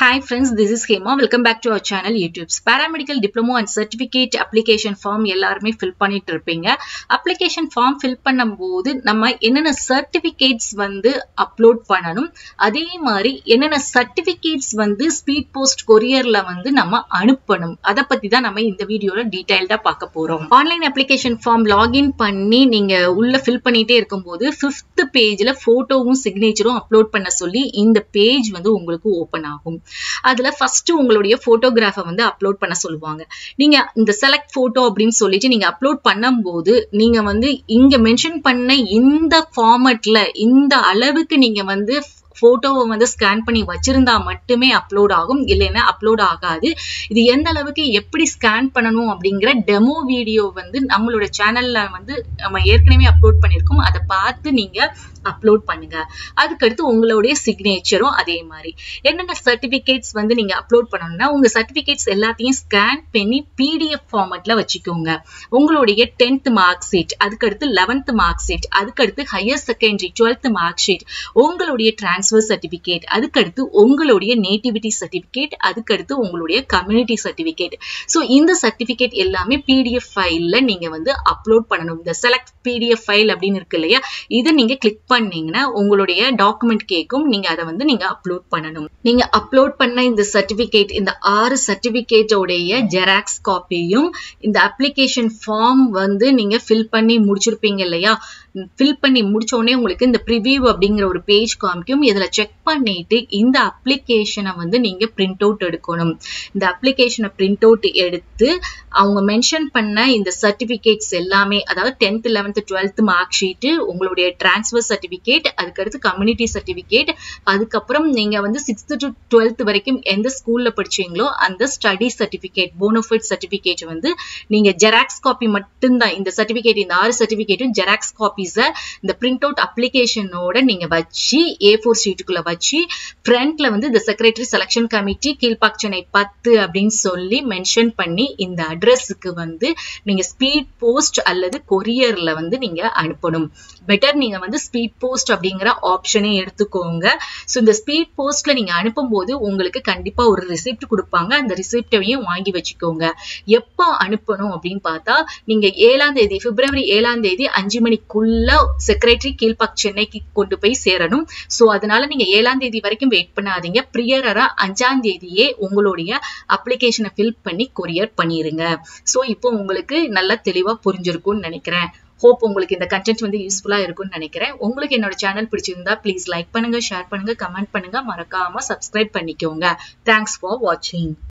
Hi friends, this is Hema. Welcome back to our channel YouTube's Paramedical Diploma and Certificate Application Form எல்லாருமே fill பண்ணிட்டு இருப்பீங்க application form fill பண்ணும்போது நம்ம என்னென்ன certificates வந்து upload பண்ணணும் அதே மாதிரி என்னென்ன சர்டிபிகேட்ஸ் வந்து ஸ்பீட் போஸ்ட் கொரியர்ல வந்து நம்ம அனுப்பணும் அதை பத்தி தான் நம்ம இந்த வீடியோல டீடைல்டா பார்க்க போறோம் ஆன்லைன் அப்ளிகேஷன் ஃபார்ம் லாகின் பண்ணி நீங்க உள்ள ஃபில் பண்ணிட்டே இருக்கும்போது ஃபிஃப்த் பேஜ்ல போட்டோவும் சிக்னேச்சரும் அப்லோட் பண்ண சொல்லி இந்த பேஜ் வந்து உங்களுக்கு ஓபன் ஆகும் அதுல ஃபர்ஸ்ட் உங்களுடைய போட்டோகிராஃபை வந்து அப்லோட் பண்ண சொல்லுவாங்க நீங்க இந்த செலக்ட் போட்டோ அப்படின்னு சொல்லிட்டு நீங்க அப்லோட் பண்ணும்போது நீங்க வந்து இங்க மென்ஷன் பண்ண இந்த ஃபார்மட்ல இந்த அளவுக்கு நீங்க வந்து போட்டோவை வந்து ஸ்கேன் பண்ணி வச்சிருந்தா மட்டுமே அப்லோட் ஆகும் இல்லைன்னா அப்லோட் ஆகாது இது எந்த அளவுக்கு எப்படி ஸ்கேன் பண்ணணும் அப்படிங்கிற டெமோ வீடியோ வந்து நம்மளோட சேனல்ல வந்து நம்ம ஏற்கனவே அப்லோட் பண்ணியிருக்கோம் அதை பார்த்து நீங்க அப்லோட் பண்ணுங்க அதுக்கடுத்து உங்களுடைய சிக்னேச்சரும் அதே மாதிரி என்னென்ன சர்டிபிகேட்ஸ் வந்து நீங்க அப்லோட் பண்ணணும்னா உங்க சர்டிபிகேட்ஸ் எல்லாத்தையும் ஸ்கேன் பண்ணி பிடிஎஃப் ஃபார்மட்ல வச்சுக்கோங்க உங்களுடைய டென்த் மார்க் ஷீட் அதுக்கடுத்து லெவன்த் மார்க் ஷீட் அதுக்கடுத்து higher secondary twelfth mark sheet உங்களுடைய டிரான்ஸ்ஃபர் சர்டிபிகேட் அதுக்கடுத்து உங்களுடைய நேட்டிவிட்டி சர்டிபிகேட் அதுக்கடுத்து உங்களுடைய கம்யூனிட்டி சர்டிபிகேட் ஸோ இந்த சர்டிபிகேட் எல்லாமே பிடிஎஃப் ஃபைல்ல நீங்க வந்து அப்லோட் பண்ணணும் இந்த செலக்ட் பிடிஎஃப் ஃபைல் அப்படின்னு இருக்கு இல்லையா இதை நீங்க கிளிக் பண்ணீங்கன்னா உங்களுடைய டாக்குமெண்ட் கேட்கும் நீங்க அதை வந்து நீங்க அப்லோட் பண்ணணும் நீங்க அப்லோட் பண்ண இந்த சர்டிபிகேட் இந்த ஆறு சர்டிபிகேட்டோடைய ஜெராக்ஸ் காப்பியும் இந்த அப்ளிகேஷன் ஃபார்ம் வந்து நீங்க ஃபில் பண்ணி முடிச்சிருப்பீங்க இல்லையா ஃபில் பண்ணி முடிச்ச உடனே உங்களுக்கு இந்த ப்ரிவியூ அப்படிங்கிற ஒரு பேஜ் காமிக்கும் இதுல செக் பண்ணிட்டு இந்த அப்ளிகேஷனை வந்து நீங்க பிரிண்ட் அவுட் எடுக்கணும் இந்த அப்ளிகேஷனை பிரிண்ட் அவுட் எடுத்து அவங்க மென்ஷன் பண்ண இந்த சர்டிபிகேட்ஸ் எல்லாமே அதாவது tenth eleventh twelfth mark sheet உங்களுடைய டிரான்ஸ்ஃபர் சர்டிபிகேட் அதுக்கடுத்து கம்யூனிட்டி சர்டிபிகேட் அதுக்கப்புறம் நீங்க வந்து சிக்ஸ்த் டு டுவெல்த் வரைக்கும் எந்த ஸ்கூல்ல படிச்சீங்களோ அந்த ஸ்டடி சர்டிபிகேட் போனோஃபிட் சர்டிபிகேட் வந்து நீங்க ஜெராக்ஸ் காப்பி மட்டும்தான் இந்த சர்டிபிகேட் இந்த ஆறு சர்டிபிகேட்டும் ஜெராக்ஸ் காப்பீஸை இந்த பிரிண்ட் அவுட் அப்ளிகேஷனோட நீங்க வச்சு ஏ ஃபோர் ஷீட்டுக்குள்ள வச்சு ஃப்ரண்ட்ல வந்து இந்த secretary selection committee Kilpauk Chennai பத்து அப்படின்னு சொல்லி மென்ஷன் பண்ணி இந்த அட்ரஸுக்கு வந்து நீங்க ஸ்பீட் போஸ்ட் அல்லது கொரியர்ல வந்து நீங்க அனுப்பணும் பெட்டர் நீங்க வந்து ஸ்பீட் போஸ்ட் அப்படிங்கிற ஆப்ஷனே எடுத்துக்கோங்க ஸோ இந்த ஸ்பீட் போஸ்ட்ல நீங்க அனுப்பும் போது உங்களுக்கு கண்டிப்பா ஒரு ரிசிப்ட் கொடுப்பாங்க அந்த ரிசிப்டையும் வாங்கி வச்சுக்கோங்க எப்போ அனுப்பணும் அப்படின்னு பார்த்தா நீங்க ஏழாம் தேதி பிப்ரவரி ஏழாம் தேதி அஞ்சு மணிக்குள்ள செக்ரட்டரி கீழ்பாக் சென்னைக்கு கொண்டு போய் சேரணும் ஸோ அதனால நீங்க ஏழாம் தேதி வரைக்கும் வெயிட் பண்ணாதீங்க ப்ரியரா அஞ்சாம் தேதியே உங்களுடைய அப்ளிகேஷனை ஃபில் பண்ணி கொரியர் பண்ணிருங்க ஸோ இப்போ உங்களுக்கு நல்லா தெளிவா புரிஞ்சிருக்கும்னு நினைக்கிறேன் ஹோப் உங்களுக்கு இந்த கண்டென்ட் வந்து யூஸ்ஃபுல்லா இருக்கும்னு நினைக்கிறேன் உங்களுக்கு என்னோட சேனல் பிடிச்சிருந்தா ப்ளீஸ் லைக் பண்ணுங்க ஷேர் பண்ணுங்க கமெண்ட் பண்ணுங்க மறக்காம சப்ஸ்கிரைப் பண்ணிக்கோங்க தேங்க்ஸ் ஃபார் வாட்சிங்